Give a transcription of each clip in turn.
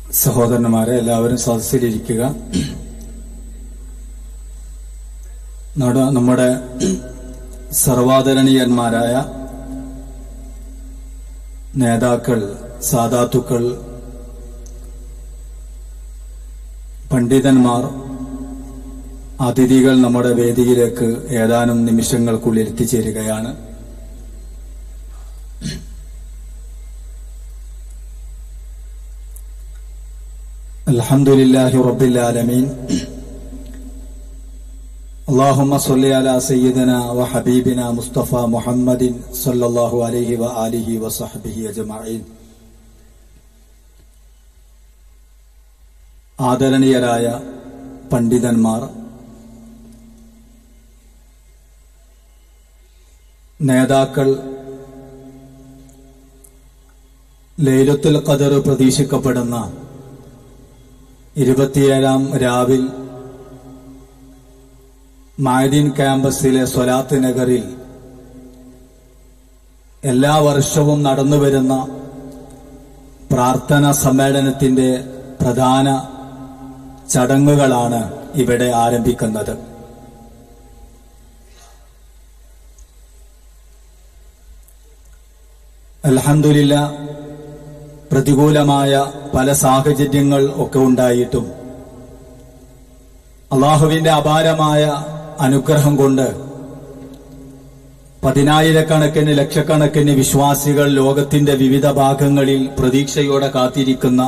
സഹോദരന്മാരെ എല്ലാവരും സദസ്സിലിരിക്കുക നട- നമ്മുടെ സർവാദരണീയന്മാരായ നേതാക്കൾ സാധാത്തുക്കൾ പണ്ഡിതന്മാർ അതിഥികൾ നമ്മുടെ വേദിയിലേക്ക് ഏതാനും നിമിഷങ്ങൾക്കുള്ളിൽ എത്തിച്ചേരുകയാണ് الحمد لله رب العالمين اللهم صل على سيدنا وحبيبنا مصطفى محمد صلى الله عليه وآله وصحبه أجمعين ആദരണീയരായ പണ്ഡിതന്മാർ നേതാക്കൾ ലൈലത്തുൽ ഖദർ പ്രതീക്ഷിക്കപ്പെടുന്ന ഇരുപത്തിയേഴാം രാവിൽ മായദീൻ ക്യാമ്പസിലെ സ്വലാത്ത് നഗറിൽ എല്ലാ വർഷവും നടന്നുവരുന്ന പ്രാർത്ഥന സമ്മേളനത്തിന്റെ പ്രധാന ചടങ്ങുകളാണ് ഇവിടെ ആരംഭിക്കുന്നത് അൽഹംദുലില്ല പ്രതികൂലമായ പല സാഹചര്യങ്ങൾ ഒക്കെ ഉണ്ടായിട്ടും അള്ളാഹുവിന്റെ അപാരമായ അനുഗ്രഹം കൊണ്ട് പതിനായിരക്കണക്കിന് ലക്ഷക്കണക്കിന് വിശ്വാസികൾ ലോകത്തിന്റെ വിവിധ ഭാഗങ്ങളിൽ പ്രതീക്ഷയോടെ കാത്തിരിക്കുന്ന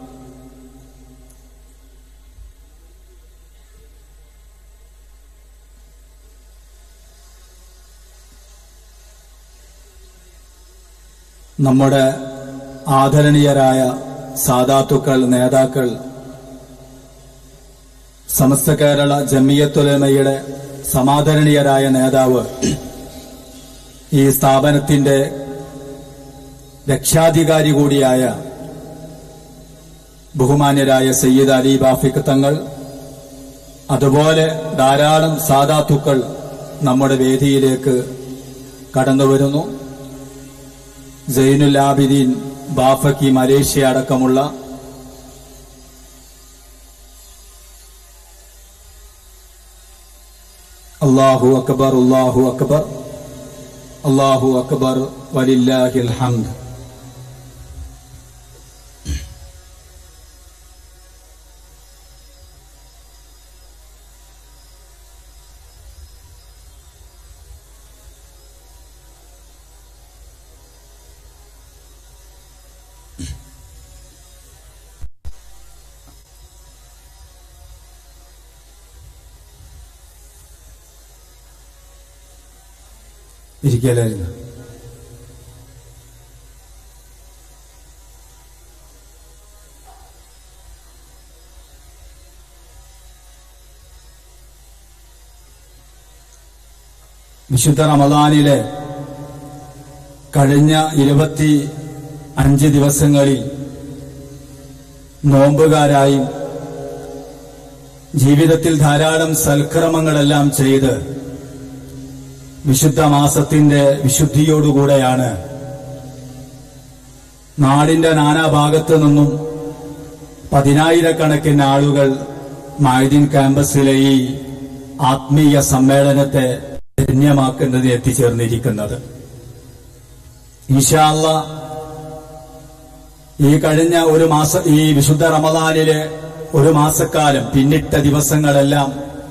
നമ്മുടെ ആദരണീയരായ സാധാത്തുക്കൾ നേതാക്കൾ സമസ്ത കേരള ജമിയത്തുലമയുടെ സമാദരണീയരായ നേതാവ് ഈ സ്ഥാപനത്തിന്റെ രക്ഷാധികാരി കൂടിയായ ബഹുമാന്യരായ സയ്യിദ് അലി ബാഫിഖ് തങ്ങൾ അതുപോലെ ധാരാളം സാധാത്തുക്കൾ നമ്മുടെ വേദിയിലേക്ക് കടന്നുവരുന്നു സൈനുൽ ആബിദീൻ ബാഫക്കി മലേഷ്യ അടക്കമുള്ള അള്ളാഹു അക്ബർ അള്ളാഹു അക്ബർ അള്ളാഹു അക്ബർ വലില്ലാഹിൽ ഹംദ് ഇരിക്കലായിരുന്നു വിശുദ്ധ റമദാനിലെ കഴിഞ്ഞ ഇരുപത്തി അഞ്ച് ദിവസങ്ങളിൽ നോമ്പുകാരായും ജീവിതത്തിൽ ധാരാളം സൽക്രമങ്ങളെല്ലാം ചെയ്ത് വിശുദ്ധ മാസത്തിന്റെ വിശുദ്ധിയോടുകൂടെയാണ് നാടിന്റെ നാനാഭാഗത്തു നിന്നും പതിനായിരക്കണക്കിന് ആളുകൾ മായദീൻ ക്യാമ്പസിലെ ഈ ആത്മീയ സമ്മേളനത്തെ ധന്യമാക്കുന്നതിന് എത്തിച്ചേർന്നിരിക്കുന്നത് ഈശാല്ല ഈ കഴിഞ്ഞ ഒരു മാസ ഈ വിശുദ്ധ റമദാനിലെ ഒരു മാസക്കാലം പിന്നിട്ട ദിവസങ്ങളെല്ലാം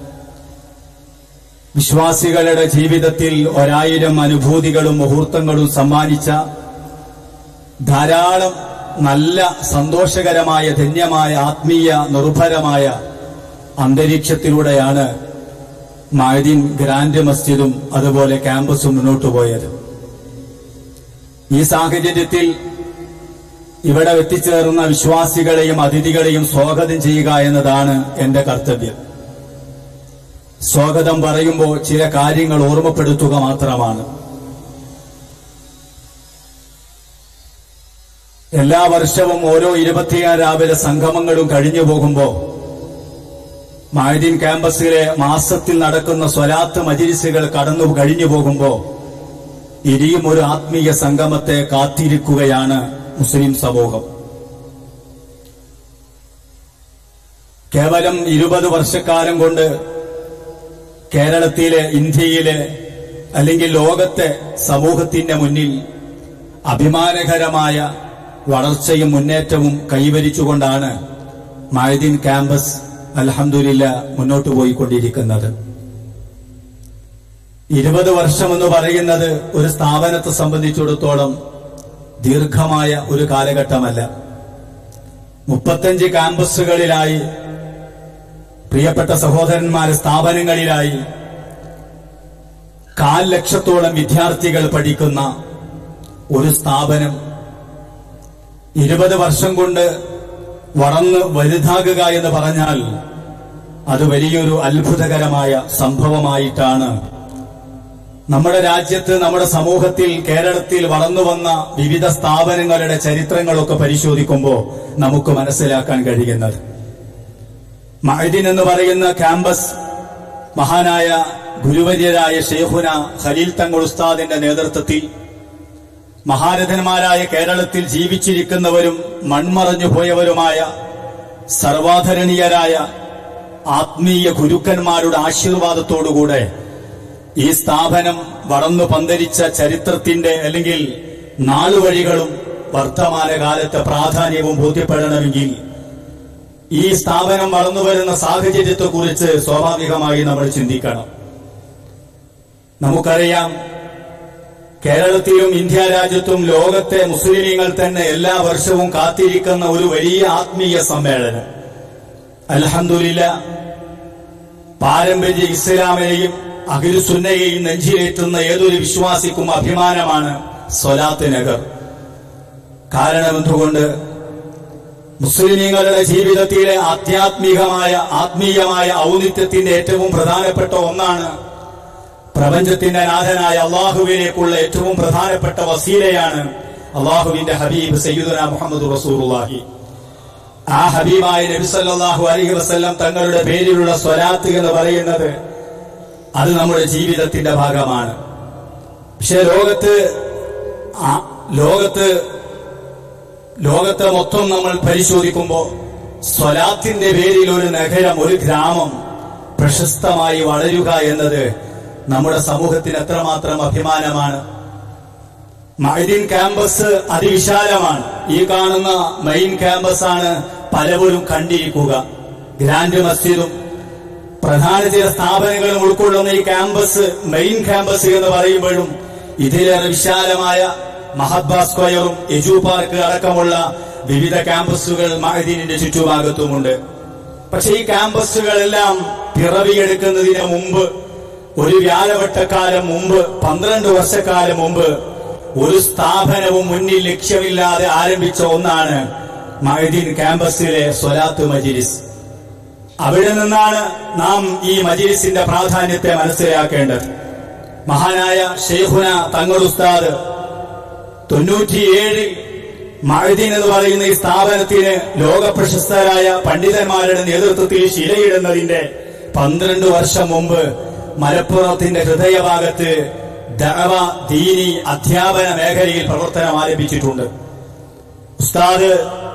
വിശ്വാസികളുടെ ജീവിതത്തിൽ ഒരായിരം അനുഭൂതികളും മുഹൂർത്തങ്ങളും സമ്മാനിച്ച ധാരാളം നല്ല സന്തോഷകരമായ ധന്യമായ ആത്മീയ നിർഭരമായ അന്തരീക്ഷത്തിലൂടെയാണ് മായദീൻ ഗ്രാൻഡ് മസ്ജിദും അതുപോലെ ക്യാമ്പസും മുന്നോട്ട് പോയത് ഈ സാഹചര്യത്തിൽ ഇവിടെ എത്തിച്ചേർന്ന വിശ്വാസികളെയും അതിഥികളെയും സ്വാഗതം ചെയ്യുക എന്നതാണ് എന്റെ കർത്തവ്യം സ്വാഗതം പറയുമ്പോൾ ചില കാര്യങ്ങൾ ഓർമ്മപ്പെടുത്തുക മാത്രമാണ് എല്ലാ വർഷവും ഓരോ ഇരുപത്തിയാറ് രാവിലെ സംഗമങ്ങളും കഴിഞ്ഞു പോകുമ്പോൾ മായദീൻ ക്യാമ്പസിലെ മാസത്തിൽ നടക്കുന്ന സ്വലാത്ത് മജിലിസുകൾ കടന്നു കഴിഞ്ഞു പോകുമ്പോൾ ഇനിയും ഒരു ആത്മീയ സംഗമത്തെ കാത്തിരിക്കുകയാണ് മുസ്ലിം സമൂഹം കേവലം ഇരുപത് വർഷക്കാലം കൊണ്ട് കേരളത്തിലെ ഇന്ത്യയിലെ അല്ലെങ്കിൽ ലോകത്തെ സമൂഹത്തിന്റെ മുന്നിൽ അഭിമാനകരമായ വളർച്ചയും മുന്നേറ്റവും കൈവരിച്ചുകൊണ്ടാണ് മൈദീൻ ക്യാമ്പസ് അലഹമില്ല മുന്നോട്ട് പോയിക്കൊണ്ടിരിക്കുന്നത് ഇരുപത് വർഷം എന്ന് പറയുന്നത് ഒരു സ്ഥാപനത്തെ സംബന്ധിച്ചിടത്തോളം ദീർഘമായ ഒരു കാലഘട്ടമല്ല മുപ്പത്തഞ്ച് ക്യാമ്പസുകളിലായി പ്രിയപ്പെട്ട സഹോദരന്മാരെ സ്ഥാപനങ്ങളിലായി കാൽ ലക്ഷത്തോളം വിദ്യാർത്ഥികൾ പഠിക്കുന്ന ഒരു സ്ഥാപനം ഇരുപത് വർഷം കൊണ്ട് വളർന്ന് വലുതാകുക എന്ന് പറഞ്ഞാൽ അത് വലിയൊരു അത്ഭുതകരമായ സംഭവമായിട്ടാണ് നമ്മുടെ രാജ്യത്ത് നമ്മുടെ സമൂഹത്തിൽ കേരളത്തിൽ വളർന്നു വന്ന വിവിധ സ്ഥാപനങ്ങളുടെ ചരിത്രങ്ങളൊക്കെ പരിശോധിക്കുമ്പോൾ നമുക്ക് മനസ്സിലാക്കാൻ കഴിയുന്നത് മഹദിൻ എന്ന് പറയുന്ന ക്യാമ്പസ് മഹാനായ ഗുരുവര്യരായ ഷെയ്ഖുന ഖലീൽ തങ്ങൾ ഉസ്താദിന്റെ നേതൃത്വത്തിൽ മഹാരഥന്മാരായ കേരളത്തിൽ ജീവിച്ചിരിക്കുന്നവരും മൺമറഞ്ഞു പോയവരുമായ സർവാധരണീയരായ ആത്മീയ ഗുരുക്കന്മാരുടെ ആശീർവാദത്തോടുകൂടെ ഈ സ്ഥാപനം വളർന്നു പന്തരിച്ച ചരിത്രത്തിന്റെ അല്ലെങ്കിൽ നാളുവഴികളും വർത്തമാനകാലത്തെ പ്രാധാന്യവും ബോധ്യപ്പെടണമെങ്കിൽ ഈ സ്ഥാപനം വളർന്നു വരുന്ന സാഹചര്യത്തെക്കുറിച്ച് സ്വാഭാവികമായി നമ്മൾ ചിന്തിക്കണം നമുക്കറിയാം കേരളത്തിലും ഇന്ത്യ രാജ്യത്തും ലോകത്തെ മുസ്ലിമീങ്ങൾ തന്നെ എല്ലാ വർഷവും കാത്തിരിക്കുന്ന ഒരു വലിയ ആത്മീയ സമ്മേളനം അലഹന്ദില്ല പാരമ്പര്യ ഇസ്ലാമിനെയും അഖിലുസുന്നയെയും നെഞ്ചിലേറ്റുന്ന ഏതൊരു വിശ്വാസിക്കും അഭിമാനമാണ് സ്വലാത്ത് നഗർ കാരണം എന്തുകൊണ്ട് മുസ്ലിമീങ്ങളുടെ ജീവിതത്തിലെ ആധ്യാത്മികമായ ആത്മീയമായ ഔന്നിത്യത്തിന്റെ ഏറ്റവും പ്രധാനപ്പെട്ട ഒന്നാണ് പ്രപഞ്ചത്തിന്റെ നാഥനായ അള്ളാഹുവിനേക്കുള്ള ഏറ്റവും പ്രധാനപ്പെട്ട വസീലയാണ് അള്ളാഹുവിന്റെ ഹബീബ് സയ്യിദുന മുഹമ്മദ് റസൂറുല്ലാഹി ആ ഹബീബായ നബി സല്ലല്ലാഹു അലൈഹി വസല്ലം തങ്ങളുടെ പേരിലുള്ള സ്വലാത്ത് എന്ന് പറയുന്നത് അത് നമ്മുടെ ജീവിതത്തിന്റെ ഭാഗമാണ് പക്ഷെ ലോകത്ത് ആ- ലോകത്ത് ലോകത്തെ മൊത്തം നമ്മൾ പരിശോധിക്കുമ്പോൾ സ്വലാത്തിന്റെ പേരിൽ ഒരു നഗരം ഒരു ഗ്രാമം പ്രശസ്തമായി വളരുക എന്നത് നമ്മുടെ സമൂഹത്തിന് എത്രമാത്രം അഭിമാനമാണ് മൈദീൻ ക്യാമ്പസ് അതിവിശാലമാണ് ഈ കാണുന്ന മെയിൻ ക്യാമ്പസ് ആണ് പലവരും കണ്ടിരിക്കുക ഗ്രാൻഡ് മസ്ജിദും പ്രധാന ചില സ്ഥാപനങ്ങളും ഉൾക്കൊള്ളുന്ന ഈ ക്യാമ്പസ് മെയിൻ ക്യാമ്പസ് എന്ന് പറയുമ്പോഴും ഇതിലേറെ വിശാലമായ മഹബ സ്ക്വയറും എജു പാർക്ക് അടക്കമുള്ള വിവിധ ക്യാമ്പസുകൾ മഹദീനിന്റെ ചുറ്റുഭാഗത്തുമുണ്ട് പക്ഷെ ഈ ക്യാമ്പസുകളെല്ലാം പിറവിയെടുക്കുന്നതിന് മുമ്പ് ഒരു വ്യാഴവട്ടക്കാലം മുമ്പ് പന്ത്രണ്ട് വർഷക്കാലം മുമ്പ് ഒരു സ്ഥാപനവും മുന്നിൽ ലക്ഷ്യമില്ലാതെ ആരംഭിച്ച ഒന്നാണ് മഹദീൻ ക്യാമ്പസിലെ സ്വലാത്ത് മജിലിസ് അവിടെ നിന്നാണ് നാം ഈ മജിലിസിന്റെ പ്രാധാന്യത്തെ മനസ്സിലാക്കേണ്ടത് മഹാനായ ഷെയ്ഖുന തങ്ങൾ ഉസ്താദ് തൊണ്ണൂറ്റിയേഴിൽ മഹദീൻ എന്ന് പറയുന്ന ഈ സ്ഥാപനത്തിന് ലോക പ്രശസ്തരായ പണ്ഡിതന്മാരുടെ നേതൃത്വത്തിൽ ശിലയിടുന്നതിന്റെ പന്ത്രണ്ട് വർഷം മുമ്പ് മലപ്പുറത്തിന്റെ ഹൃദയഭാഗത്ത് ദഅവ ദീനി അധ്യാപന മേഖലയിൽ പ്രവർത്തനം ആരംഭിച്ചിട്ടുണ്ട് ഉസ്താദ്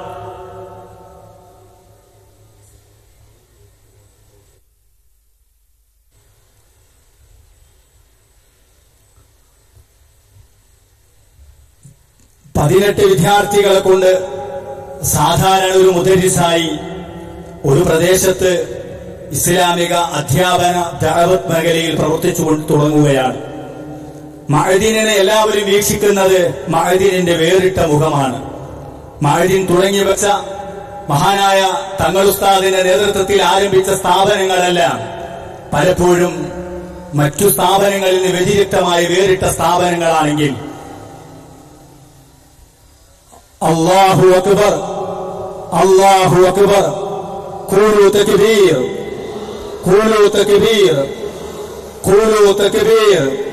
പതിനെട്ട് വിദ്യാർത്ഥികളെ കൊണ്ട് സാധാരണ ഒരു മുദരിസായി ഒരു പ്രദേശത്ത് ഇസ്ലാമിക അധ്യാപന ദഅവത്ത് മേഖലയിൽ പ്രവർത്തിച്ചു കൊണ്ട് തുടങ്ങുകയാണ് മഹദീനെ എല്ലാവരും വീക്ഷിക്കുന്നത് മഹദീനിന്റെ വേറിട്ട മുഖമാണ് മഹദീൻ തുടങ്ങി വെച്ച മഹാനായ തങ്ങൾ ഉസ്താദിന്റെ നേതൃത്വത്തിൽ ആരംഭിച്ച സ്ഥാപനങ്ങളെല്ലാം പലപ്പോഴും മറ്റു സ്ഥാപനങ്ങളിൽ നിന്ന് വ്യതിരിക്തമായി വേറിട്ട സ്ഥാപനങ്ങളാണെങ്കിൽ അള്ളാഹു അക്ബർ അള്ളാഹു അക്ബർ കൂലു തക്ബീർ കൂലു തക്ബീർ കൂലു തക്ബീർ